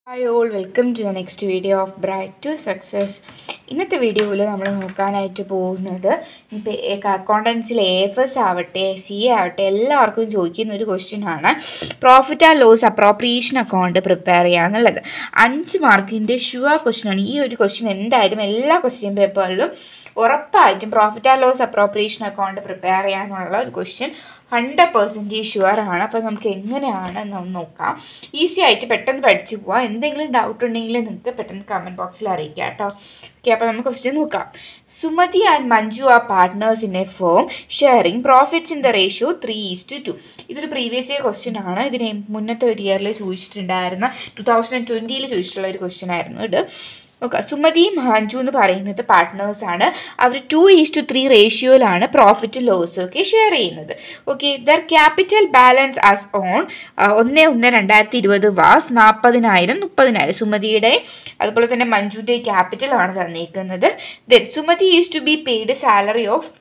hi all welcome to the next video of Bright to Success ഇന്നത്തെ വീഡിയോയിൽ നമ്മൾ നോക്കാനായിട്ട് പോകുന്നത് ഇപ്പോൾ അക്കൗണ്ടൻസിൽ എ എഫ് എസ് ആവട്ടെ സി എ ആവട്ടെ എല്ലാവർക്കും ചോദിക്കുന്ന ഒരു ക്വസ്റ്റ്യൻ ആണ് profit and loss appropriation account prepare ചെയ്യുക എന്നുള്ളത് അഞ്ച് മാർക്കിൻ്റെ ഷുവർ ക്വസ്റ്റ്യൻ ആണ് ഈ ഒരു ക്വസ്റ്റ്യൻ എന്തായാലും എല്ലാ ക്വസ്റ്റ്യൻ പേപ്പറിലും ഉറപ്പായിട്ടും profit and loss appropriation account prepare ചെയ്യാനുള്ള ഒരു ക്വസ്റ്റ്യൻ ഹൺഡ്രഡ് പെർസെൻറ്റേജ് ഷുവർ ആണ് അപ്പോൾ നമുക്ക് എങ്ങനെയാണ് എന്ന് നോക്കാം ഈസി ആയിട്ട് പെട്ടെന്ന് പഠിച്ചു പോവാം എന്തെങ്കിലും ഡൗട്ട് ഉണ്ടെങ്കിൽ നിങ്ങൾക്ക് പെട്ടെന്ന് കമൻറ്റ് ബോക്സിൽ അറിയിക്കാം കേട്ടോ ഓക്കെ അപ്പോൾ നമുക്ക് ക്വസ്റ്റ്യൻ നോക്കാം Sumathi and Manju are partners in a firm sharing profits in the ratio three is to two ഇതൊരു പ്രീവിയസ് ഇയർ ക്വസ്റ്റ്യൻ ആണ് ഇതിന് മുന്നത്തെ ഒരു ഇയറിൽ ചോദിച്ചിട്ടുണ്ടായിരുന്ന ടു തൗസൻഡ് ട്വൻറ്റിയിൽ ചോദിച്ചിട്ടുള്ള ഒരു ക്വസ്റ്റ്യൻ ആയിരുന്നു ഇത് ഓക്കെ സുമതിയും മഞ്ജു എന്ന് പറയുന്നത് പാർട്ട്നേഴ്സാണ് അവർ ടു ഈസ് ടു ത്രീ റേഷ്യോയിലാണ് പ്രോഫിറ്റ് ലോസ് ഒക്കെ ഷെയർ ചെയ്യുന്നത് okay their capital balance as on ഒന്ന് ഒന്ന് രണ്ടായിരത്തി ഇരുപത് വാസ് നാൽപ്പതിനായിരം മുപ്പതിനായിരം സുമതിയുടെ അതുപോലെ തന്നെ മഞ്ജുവിൻ്റെ ക്യാപിറ്റൽ ആണ് തന്നിരിക്കുന്നത് then Sumathi is to be paid salary of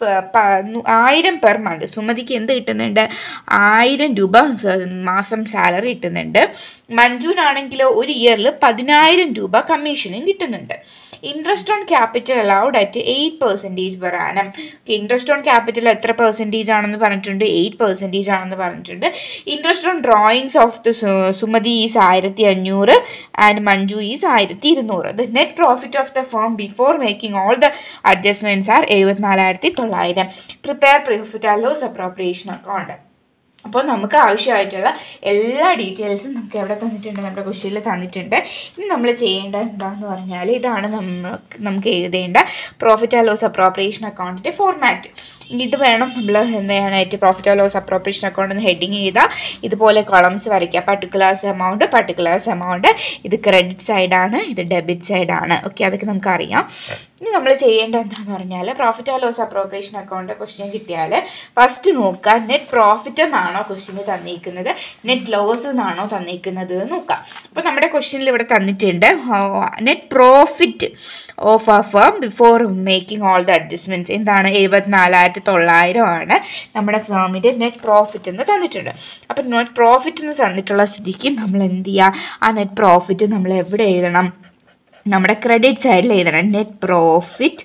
ആയിരം പെർ മന്ത് സുമതിക്ക് എന്ത് കിട്ടുന്നുണ്ട് ആയിരം രൂപ മാസം സാലറി കിട്ടുന്നുണ്ട് മഞ്ജുവിനാണെങ്കിലോ ഒരു ഇയറിൽ പതിനായിരം രൂപ കമ്മീഷനും കിട്ടുന്നുണ്ട് interest on capital allowed at eight percentage per annum interest on capital എത്ര പെർസെൻറ്റേജ് ആണെന്ന് പറഞ്ഞിട്ടുണ്ട് എയ്റ്റ് പെർസെൻറ്റേജ് ആണെന്ന് പറഞ്ഞിട്ടുണ്ട് interest on drawings of the Sumathi is ആയിരത്തി അഞ്ഞൂറ് ആൻഡ് മഞ്ജു ഈസ് ആയിരത്തി ഇരുന്നൂറ് the net profit of the firm before making all the adjustments are എഴുപത്തിനാലായിരത്തി തൊള്ളായിരം prepare profit and loss appropriation account അപ്പോൾ നമുക്ക് ആവശ്യമായിട്ടുള്ള എല്ലാ ഡീറ്റെയിൽസും നമുക്ക് എവിടെ തന്നിട്ടുണ്ട് നമ്മുടെ ക്വസ്റ്റ്യനിൽ തന്നിട്ടുണ്ട് ഇനി നമ്മൾ ചെയ്യേണ്ടത് എന്താണെന്ന് പറഞ്ഞാൽ ഇതാണ് നമുക്ക് നമുക്ക് എഴുതേണ്ട പ്രോഫിറ്റ് ആൻഡ് ലോസ് അപ്രോപ്രിയേഷൻ അക്കൗണ്ടിൻ്റെ ഫോർമാറ്റ് ഇനി ഇത് വേണം നമ്മൾ എന്ത് ചെയ്യാനായിട്ട് profit and loss appropriation account എന്ന് ഹെഡിങ് ചെയ്താൽ ഇതുപോലെ കോളംസ് വരയ്ക്കുക പർട്ടിക്കുലേഴ്സ് എമൗണ്ട് പർട്ടിക്കുലേഴ്സ് എമൗണ്ട് ഇത് ക്രെഡിറ്റ് സൈഡാണ് ഇത് ഡെബിറ്റ് സൈഡാണ് ഓക്കെ അതൊക്കെ നമുക്കറിയാം ഇനി നമ്മൾ ചെയ്യേണ്ടത് എന്താണെന്ന് പറഞ്ഞാൽ profit and loss appropriation account question കിട്ടിയാൽ ഫസ്റ്റ് നോക്കുക നെറ്റ് പ്രോഫിറ്റ് എന്നാണോ ക്വസ്റ്റ്യന് തന്നിരിക്കുന്നത് നെറ്റ് ലോസ് എന്നാണോ തന്നിരിക്കുന്നത് എന്ന് നോക്കാം അപ്പോൾ നമ്മുടെ ക്വസ്റ്റ്യനിൽ ഇവിടെ തന്നിട്ടുണ്ട് net profit of a firm before making all the adjustments എന്താണ് എഴുപത്തിനാലായിരത്തി തൊള്ളായിരം ആണ് നമ്മുടെ ഫേമിൻ്റെ നെറ്റ് പ്രോഫിറ്റ് എന്ന് തന്നിട്ടുണ്ട് അപ്പം നെറ്റ് പ്രോഫിറ്റ് എന്ന് തന്നിട്ടുള്ള സ്ഥിതിക്ക് നമ്മൾ എന്ത് ചെയ്യുക ആ നെറ്റ് പ്രോഫിറ്റ് നമ്മൾ എവിടെ എഴുതണം നമ്മുടെ ക്രെഡിറ്റ് സൈഡിൽ എഴുതണം നെറ്റ് പ്രോഫിറ്റ്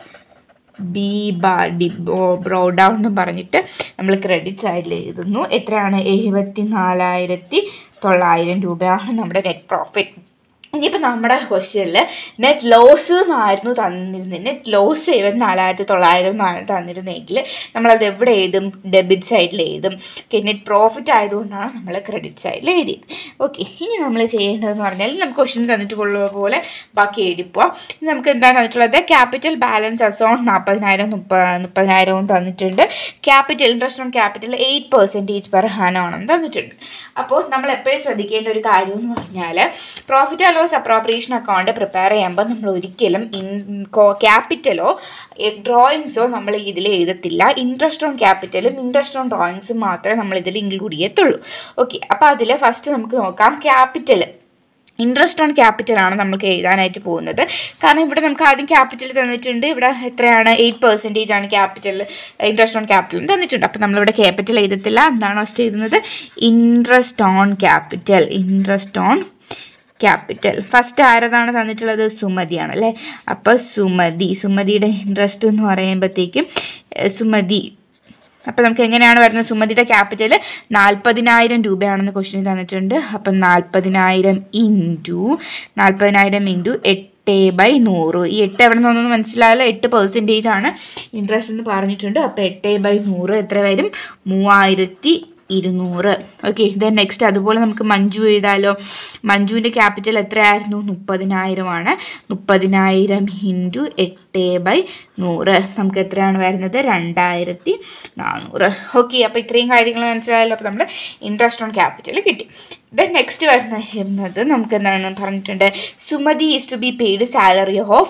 ബി ബാ ഡി ബ്രോ ഡൗൺ എന്ന് പറഞ്ഞിട്ട് നമ്മൾ ക്രെഡിറ്റ് സൈഡിൽ എഴുതുന്നു എത്രയാണ് എഴുപത്തി നാലായിരത്തി തൊള്ളായിരം രൂപയാണ് നമ്മുടെ നെറ്റ് പ്രോഫിറ്റ് ഇനിയിപ്പോൾ നമ്മുടെ ക്വസ്റ്റ്യനിൽ നെറ്റ് ലോസ് എന്നായിരുന്നു തന്നിരുന്നത് നെറ്റ് ലോസ് എഴുപത്തി നാലായിരത്തി തൊള്ളായിരം എന്നാണ് തന്നിരുന്നെങ്കിൽ നമ്മളത് എവിടെ എഴുതും ഡെബിറ്റ് സൈഡിൽ എഴുതും ഓക്കെ നെറ്റ് പ്രോഫിറ്റ് ആയതുകൊണ്ടാണ് നമ്മൾ ക്രെഡിറ്റ് സൈഡിൽ എഴുതിയത് ഓക്കെ ഇനി നമ്മൾ ചെയ്യേണ്ടതെന്ന് പറഞ്ഞാൽ നമുക്ക് ക്വസ്റ്റ്യൻ തന്നിട്ടുള്ള പോലെ ബാക്കി എഴുതിപ്പോവാം ഇനി നമുക്ക് എന്താണ് തന്നിട്ടുള്ളത് ക്യാപിറ്റൽ ബാലൻസ് അസോൺ നാൽപ്പതിനായിരം മുപ്പ മുപ്പതിനായിരവും തന്നിട്ടുണ്ട് capital interest on capital eight percentage per ഹാനാണെന്ന് തന്നിട്ടുണ്ട് അപ്പോൾ നമ്മൾ എപ്പോഴും ശ്രദ്ധിക്കേണ്ട ഒരു കാര്യം എന്ന് പറഞ്ഞാൽ profit and loss appropriation account prepare ചെയ്യുമ്പോൾ നമ്മൾ ഒരിക്കലും ഇൻ ക്യാപിറ്റലോ ഡ്രോയിങ്സോ നമ്മൾ ഇതിൽ എഴുതത്തില്ല ഇൻട്രസ്റ്റ് ഓൺ ക്യാപിറ്റലും ഇൻട്രസ്റ്റ് ഓൺ ഡ്രോയിങ്സും മാത്രമേ നമ്മൾ ഇതിൽ ഇൻക്ലൂഡ് ചെയ്യത്തുള്ളൂ ഓക്കെ അപ്പോൾ അതിൽ ഫസ്റ്റ് നമുക്ക് നോക്കാം ക്യാപിറ്റൽ ഇൻട്രസ്റ്റ് ഓൺ ക്യാപിറ്റൽ ആണ് നമുക്ക് എഴുതാനായിട്ട് പോകുന്നത് കാരണം ഇവിടെ നമുക്ക് ആദ്യം ക്യാപിറ്റൽ തന്നിട്ടുണ്ട് ഇവിടെ എത്രയാണ് എയ്റ്റ് പെർസെൻറ്റേജ് ആണ് ക്യാപിറ്റൽ ഇൻട്രസ്റ്റ് ഓൺ ക്യാപിറ്റൽ തന്നിട്ടുണ്ട് അപ്പോൾ നമ്മളിവിടെ ക്യാപിറ്റൽ എഴുതത്തില്ല എന്താണ് ഫസ്റ്റ് എഴുതുന്നത് interest on capital interest on capital first ആരതാണ് തന്നിട്ടുള്ളത് സുമതിയാണ് അല്ലേ അപ്പോൾ സുമതി സുമതിയുടെ ഇൻട്രസ്റ്റ് എന്ന് പറയുമ്പോഴത്തേക്കും സുമതി അപ്പോൾ നമുക്ക് എങ്ങനെയാണ് വരുന്നത് സുമതിയുടെ ക്യാപിറ്റൽ നാൽപ്പതിനായിരം രൂപയാണെന്ന് ക്വസ്റ്റ്യൻ തന്നിട്ടുണ്ട് അപ്പം നാൽപ്പതിനായിരം ഇൻറ്റു നാൽപ്പതിനായിരം ഇൻറ്റു എട്ട് ബൈ നൂറ് ഈ എട്ട് എവിടെ നിന്നൊന്നും മനസ്സിലാവില്ല എട്ട് പെർസെൻറ്റേജ് ആണ് ഇൻട്രസ്റ്റ് എന്ന് പറഞ്ഞിട്ടുണ്ട് അപ്പോൾ എട്ട് ബൈ നൂറ് എത്ര വരും മൂവായിരത്തി ഇരുന്നൂറ് ഓക്കെ ദെൻ നെക്സ്റ്റ് അതുപോലെ നമുക്ക് മഞ്ജു എഴുതാലോ മഞ്ജുവിൻ്റെ ക്യാപിറ്റൽ എത്രയായിരുന്നു മുപ്പതിനായിരമാണ് മുപ്പതിനായിരം ഇൻറ്റു എട്ട് ബൈ നൂറ് നമുക്ക് എത്രയാണ് വരുന്നത് രണ്ടായിരത്തി നാനൂറ് ഓക്കെ അപ്പോൾ ഇത്രയും കാര്യങ്ങൾ മനസ്സിലായല്ലോ അപ്പോൾ നമ്മൾ ഇൻട്രസ്റ്റ് ഓൺ ക്യാപിറ്റൽ കിട്ടി ദെൻ നെക്സ്റ്റ് വരുന്നത് നമുക്ക് എന്താണ് പറഞ്ഞിട്ടുണ്ട് Sumathi is to be paid salary of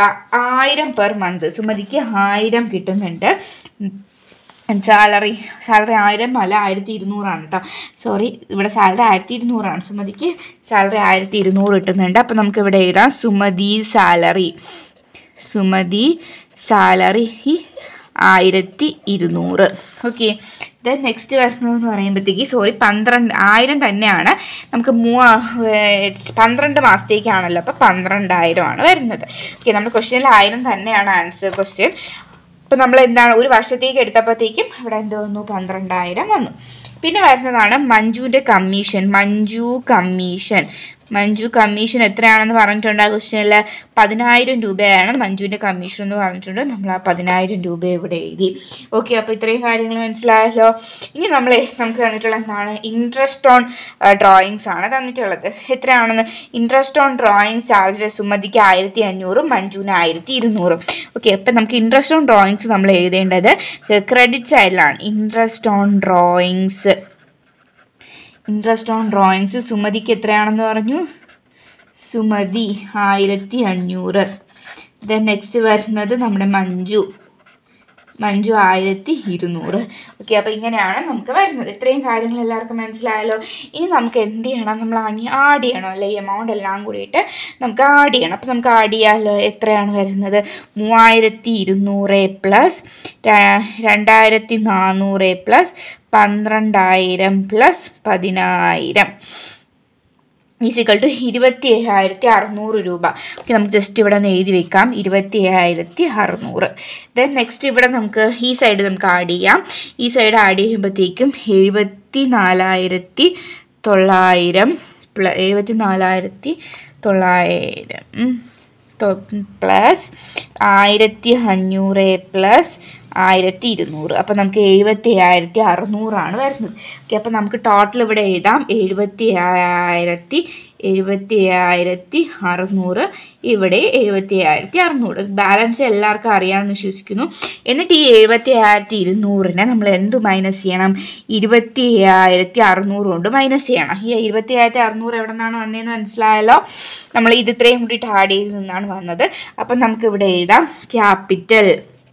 ആയിരം പെർ മന്ത് സുമതിക്ക് ആയിരം കിട്ടുന്നുണ്ട് സാലറി സാലറി ആയിരം അല്ല ആയിരത്തി ഇരുന്നൂറാണ് കേട്ടോ സോറി ഇവിടെ സാലറി ആയിരത്തി ഇരുന്നൂറാണ് സുമതിക്ക് സാലറി ആയിരത്തി ഇരുന്നൂറ് കിട്ടുന്നുണ്ട് അപ്പോൾ നമുക്ക് ഇവിടെ എഴുതാം സുമതി സാലറി സുമതി സാലറി ആയിരത്തി ഇരുന്നൂറ് ഓക്കെ ദെൻ നെക്സ്റ്റ് വരുന്നതെന്ന് പറയുമ്പോഴത്തേക്ക് സോറി പന്ത്രണ്ട് ആയിരം തന്നെയാണ് നമുക്ക് മൂവാ ഏർ പന്ത്രണ്ട് മാസത്തേക്കാണല്ലോ അപ്പോൾ പന്ത്രണ്ടായിരമാണ് വരുന്നത് ഓക്കെ നമ്മുടെ ക്വസ്റ്റ്യനിൽ ആയിരം തന്നെയാണ് ആൻസർ ക്വസ്റ്റ്യൻ അപ്പോൾ നമ്മൾ എന്താണ് ഒരു വർഷത്തേക്ക് എടുത്തപ്പോഴത്തേക്കും ഇവിടെ എന്ത് വന്നു പന്ത്രണ്ടായിരം വന്നു പിന്നെ വരുന്നതാണ് മഞ്ജുവിൻ്റെ commission Manju commission Manju commission എത്രയാണെന്ന് പറഞ്ഞിട്ടുണ്ട് ആ ക്വസ്റ്റ്യനിൽ പതിനായിരം രൂപയാണ് മഞ്ജുവിൻ്റെ കമ്മീഷൻ എന്ന് പറഞ്ഞിട്ടുണ്ട് നമ്മൾ ആ പതിനായിരം രൂപ ഇവിടെ എഴുതി ഓക്കെ അപ്പോൾ ഇത്രയും കാര്യങ്ങൾ മനസ്സിലായല്ലോ ഇനി നമ്മൾ നമുക്ക് തന്നിട്ടുള്ള എന്താണ് ഇൻട്രസ്റ്റ് ഓൺ ഡ്രോയിങ്സ് ആണ് തന്നിട്ടുള്ളത് എത്രയാണെന്ന് ഇൻട്രസ്റ്റ് ഓൺ ഡ്രോയിങ്സ് ചാർജ് സുമതിക്ക് ആയിരത്തി അഞ്ഞൂറും മഞ്ജുവിന് ആയിരത്തി ഇരുന്നൂറും ഓക്കെ അപ്പം നമുക്ക് ഇൻട്രസ്റ്റ് ഓൺ ഡ്രോയിങ്സ് നമ്മൾ എഴുതേണ്ടത് ക്രെഡിറ്റ് സൈഡിലാണ് interest on drawings interest on drawings സുമതിക്ക് എത്രയാണെന്ന് പറഞ്ഞു സുമതി ആയിരത്തി അഞ്ഞൂറ് ദെൻ നെക്സ്റ്റ് വരുന്നത് നമ്മുടെ മഞ്ജു മഞ്ജു ആയിരത്തി ഇരുന്നൂറ് ഓക്കെ അപ്പോൾ ഇങ്ങനെയാണ് നമുക്ക് വരുന്നത് ഇത്രയും കാര്യങ്ങൾ എല്ലാവർക്കും മനസ്സിലായല്ലോ ഇനി നമുക്ക് എന്ത് ചെയ്യണം നമ്മൾ അങ്ങ് ആഡ് ചെയ്യണം അല്ലേ ഈ എമൗണ്ട് എല്ലാം കൂടിയിട്ട് നമുക്ക് ആഡ് ചെയ്യണം അപ്പോൾ നമുക്ക് ആഡ് ചെയ്യാമല്ലോ എത്രയാണ് വരുന്നത് മൂവായിരത്തി ഇരുന്നൂറ് പ്ലസ് രണ്ടായിരത്തി നാനൂറ് പ്ലസ് പന്ത്രണ്ടായിരം പ്ലസ് പതിനായിരം ഈസിക്കൽ ടു ഇരുപത്തി ഏഴായിരത്തി അറുന്നൂറ് രൂപ ഓക്കെ നമുക്ക് ജസ്റ്റ് ഇവിടെ ഒന്ന് എഴുതി വെക്കാം ഇരുപത്തി ഏഴായിരത്തി അറുന്നൂറ് ദെൻ നെക്സ്റ്റ് ഇവിടെ നമുക്ക് ഈ സൈഡ് നമുക്ക് ആഡ് ചെയ്യാം ഈ സൈഡ് ആഡ് ചെയ്യുമ്പോഴത്തേക്കും എഴുപത്തി നാലായിരത്തി തൊള്ളായിരം പ്ല എഴുപത്തി നാലായിരത്തി തൊള്ളായിരം പ്ലസ് ആയിരത്തി അഞ്ഞൂറ് പ്ലസ് ആയിരത്തി ഇരുന്നൂറ് അപ്പോൾ നമുക്ക് എഴുപത്തി ഏഴായിരത്തി അറുന്നൂറാണ് വരുന്നത് ഓക്കെ അപ്പോൾ നമുക്ക് ടോട്ടൽ ഇവിടെ എഴുതാം എഴുപത്തി ഏഴായിരത്തി എഴുപത്തി ഏഴായിരത്തി അറുന്നൂറ് ഇവിടെ എഴുപത്തി ഏഴായിരത്തി അറുന്നൂറ് ബാലൻസ് എല്ലാവർക്കും അറിയാമെന്ന് വിശ്വസിക്കുന്നു എന്നിട്ട് ഈ എഴുപത്തി ഏഴായിരത്തി ഇരുന്നൂറിനെ നമ്മൾ എന്ത് മൈനസ് ചെയ്യണം ഇരുപത്തി ഏഴായിരത്തി അറുന്നൂറ് കൊണ്ട് മൈനസ് ചെയ്യണം ഈ ഇരുപത്തി ഏഴായിരത്തി അറുന്നൂറ് എവിടെ നിന്നാണ് വന്നതെന്ന് മനസ്സിലായല്ലോ നമ്മൾ ഇത് ഇത്രയും കൂടിയിട്ട് ആഡ് ചെയ്ത് നിന്നാണ് വന്നത് അപ്പം നമുക്ക് ഇവിടെ എഴുതാം ക്യാപിറ്റൽ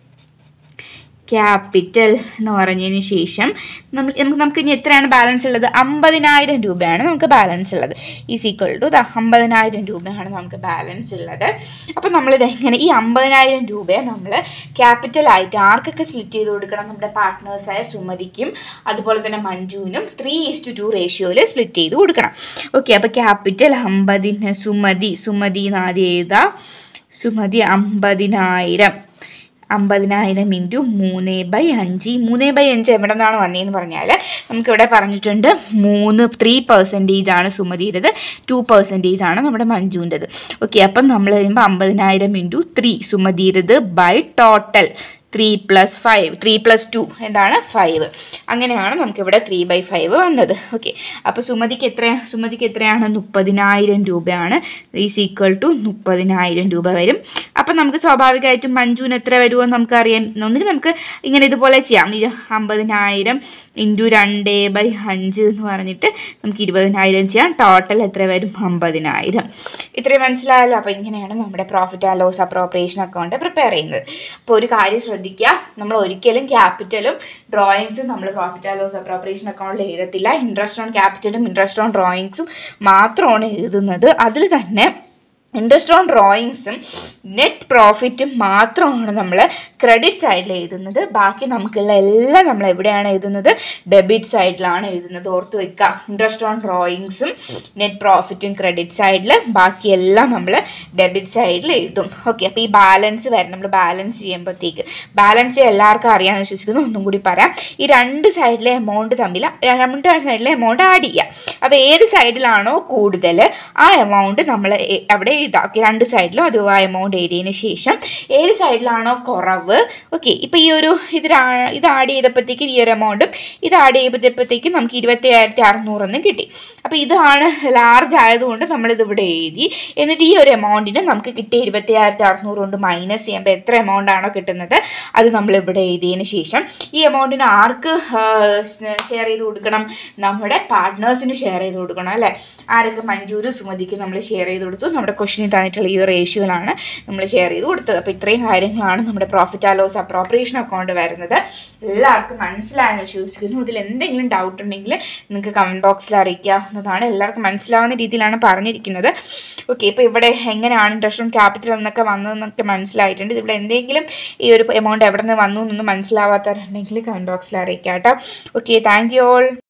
ക്യാപിറ്റൽ എന്ന് പറഞ്ഞതിന് ശേഷം നമ്മൾ നമുക്ക് നമുക്ക് ഇനി എത്രയാണ് ബാലൻസ് ഉള്ളത് അമ്പതിനായിരം രൂപയാണ് നമുക്ക് ബാലൻസ് ഉള്ളത് ഈസ് ഈക്വൽ ടു ദ അമ്പതിനായിരം രൂപയാണ് നമുക്ക് ബാലൻസ് ഉള്ളത് അപ്പോൾ നമ്മളിത് എങ്ങനെ ഈ അമ്പതിനായിരം രൂപയെ നമ്മൾ ക്യാപിറ്റലായിട്ട് ആർക്കൊക്കെ സ്പ്ലിറ്റ് ചെയ്ത് കൊടുക്കണം നമ്മുടെ പാർട്ട്നേഴ്സായ സുമതിക്കും അതുപോലെ തന്നെ മഞ്ജുവിനും ത്രീ ഈസ് ടു റേഷ്യോയിൽ സ്പ്ലിറ്റ് ചെയ്ത് കൊടുക്കണം ഓക്കെ അപ്പോൾ ക്യാപിറ്റൽ അമ്പതിന് സുമതി സുമതി എന്ന് ആദ്യം എഴുതാം സുമതി അമ്പതിനായിരം അമ്പതിനായിരം ഇൻറ്റു മൂന്ന് ബൈ അഞ്ച് ഈ മൂന്ന് ബൈ അഞ്ച് എവിടെ നിന്നാണ് വന്നതെന്ന് പറഞ്ഞാൽ നമുക്കിവിടെ പറഞ്ഞിട്ടുണ്ട് മൂന്ന് ത്രീ പെർസെൻറ്റേജ് ആണ് സുമതിയുടേത് ടു പെർസെൻറ്റേജ് ആണ് നമ്മുടെ മഞ്ജുവിൻ്റെത് ഓക്കെ അപ്പം നമ്മൾ കഴിയുമ്പോൾ അമ്പതിനായിരം ഇൻറ്റു ത്രീ സുമതിയുടേത് by total three plus five three plus two എന്താണ് ഫൈവ് അങ്ങനെയാണ് നമുക്കിവിടെ ത്രീ ബൈ ഫൈവ് വന്നത് ഓക്കെ അപ്പോൾ സുമതിക്ക് എത്ര സുമതിക്ക് എത്രയാണ് മുപ്പതിനായിരം രൂപയാണ് ഈസ് ഈക്വൽ ടു മുപ്പതിനായിരം രൂപ വരും അപ്പം നമുക്ക് സ്വാഭാവികമായിട്ടും മഞ്ജുവിന് എത്ര വരുമോ നമുക്കറിയാം ഒന്നുകിൽ നമുക്ക് ഇങ്ങനെ ഇതുപോലെ ചെയ്യാം ഈ അമ്പതിനായിരം ഇൻറ്റു രണ്ട് ബൈ അഞ്ച് എന്ന് പറഞ്ഞിട്ട് നമുക്ക് ഇരുപതിനായിരം ചെയ്യാം ടോട്ടൽ എത്ര വരും അമ്പതിനായിരം ഇത്രയും മനസ്സിലായല്ലോ അപ്പോൾ ഇങ്ങനെയാണ് നമ്മുടെ profit and loss appropriation account prepare ചെയ്യുന്നത് അപ്പോൾ ഒരു കാര്യം ശ്രദ്ധിക്കുക നമ്മൾ ഒരിക്കലും ക്യാപിറ്റലും ഡ്രോയിങ്സും നമ്മൾ പ്രോഫിറ്റ് ആൻഡ് ലോസ് അപ്രോപ്രിയേഷൻ അക്കൗണ്ടിൽ എഴുതത്തില്ല ഇൻട്രസ്റ്റ് ഓൺ ക്യാപിറ്റലും ഇൻട്രസ്റ്റ് ഓൺ ഡ്രോയിങ്സും മാത്രമാണ് എഴുതുന്നത് അതിൽ തന്നെ ഇൻട്രസ്റ്റ് ഓൺ ഡ്രോയിങ്സും നെറ്റ് പ്രോഫിറ്റും മാത്രമാണ് നമ്മൾ ക്രെഡിറ്റ് സൈഡിൽ എഴുതുന്നത് ബാക്കി നമുക്കുള്ള എല്ലാം നമ്മൾ എവിടെയാണ് എഴുതുന്നത് ഡെബിറ്റ് സൈഡിലാണ് എഴുതുന്നത് ഓർത്ത് വെക്കുക ഇൻട്രസ്റ്റ് ഓൺ ഡ്രോയിങ്സും നെറ്റ് പ്രോഫിറ്റും ക്രെഡിറ്റ് സൈഡിൽ ബാക്കിയെല്ലാം നമ്മൾ ഡെബിറ്റ് സൈഡിൽ എഴുതും ഓക്കെ അപ്പോൾ ഈ ബാലൻസ് വരും നമ്മൾ ബാലൻസ് ചെയ്യുമ്പോഴത്തേക്ക് ബാലൻസ് എല്ലാവർക്കും അറിയാമെന്ന് വിശ്വസിക്കുന്നു ഒന്നും കൂടി പറയാം ഈ രണ്ട് സൈഡിലെ എമൗണ്ട് തമ്മിൽ രണ്ട് സൈഡിലെ എമൗണ്ട് ആഡ് ചെയ്യുക അപ്പോൾ ഏത് സൈഡിലാണോ കൂടുതൽ ആ എമൗണ്ട് നമ്മൾ അവിടെ എഴുതാം ഓക്കെ രണ്ട് സൈഡിലും അത് ആ എമൗണ്ട് എഴുതിയതിന് ശേഷം ഏത് സൈഡിലാണോ കുറവ് ഓക്കെ ഇപ്പോൾ ഈ ഒരു ഇത് രാ- ഇത് ആഡ് ചെയ്തപ്പോഴത്തേക്കും ഈ ഒരു എമൗണ്ടും ഇത് ആഡ് ചെയ്തപ്പോഴത്തേക്കും നമുക്ക് ഇരുപത്തി ഏഴായിരത്തി അറുന്നൂറെന്ന് കിട്ടി അപ്പോൾ ഇതാണ് ലാർജ് ആയതുകൊണ്ട് നമ്മളിത് ഇവിടെ എഴുതി എന്നിട്ട് ഈ ഒരു എമൗണ്ടിന് നമുക്ക് കിട്ടിയ ഇരുപത്തി ഏഴായിരത്തി അറുന്നൂറ് കൊണ്ട് മൈനസ് ചെയ്യുമ്പോൾ എത്ര എമൗണ്ട് ആണോ കിട്ടുന്നത് അത് നമ്മൾ ഇവിടെ എഴുതിയതിന് ശേഷം ഈ എമൗണ്ടിന് ആർക്ക് ഷെയർ ചെയ്ത് കൊടുക്കണം നമ്മുടെ പാർട്ട്നേഴ്സിന് ഷെയർ ചെയ്ത് കൊടുക്കണം അല്ലേ ആരൊക്കെ മഞ്ജൂര് സുമതിക്ക് നമ്മൾ ഷെയർ ചെയ്ത് കൊടുത്തു നമ്മുടെ ക്വസ്റ്റ്യൻ ക്വസ്റ്റിനിൽ തന്നിട്ടുള്ള ഈ ഒരു റേഷ്യോയിലാണ് നമ്മൾ ഷെയർ ചെയ്ത് കൊടുത്തത് അപ്പോൾ ഇത്രയും കാര്യങ്ങളാണ് നമ്മുടെ profit and loss appropriation account വരുന്നത് എല്ലാവർക്കും മനസ്സിലായെന്ന് വിശ്വസിക്കുന്നു ഇതിൽ എന്തെങ്കിലും ഡൗട്ട് ഉണ്ടെങ്കിൽ നിങ്ങൾക്ക് കമൻറ്റ് ബോക്സിൽ അറിയിക്കാവുന്നതാണ് എല്ലാവർക്കും മനസ്സിലാവുന്ന രീതിയിലാണ് പറഞ്ഞിരിക്കുന്നത് ഓക്കെ ഇപ്പോൾ ഇവിടെ എങ്ങനെയാണ് ഇൻട്രസ്റ്റും ക്യാപിറ്റൽ എന്നൊക്കെ വന്നതെന്നൊക്കെ മനസ്സിലായിട്ടുണ്ട് ഇവിടെ എന്തെങ്കിലും ഈ ഒരു എമൗണ്ട് എവിടെ നിന്ന് വന്നു എന്നൊന്നും മനസ്സിലാവാത്തവരുണ്ടെങ്കിൽ കമൻറ്റ് ബോക്സിൽ അറിയിക്കാം കേട്ടോ ഓക്കെ താങ്ക് യു ഓൾ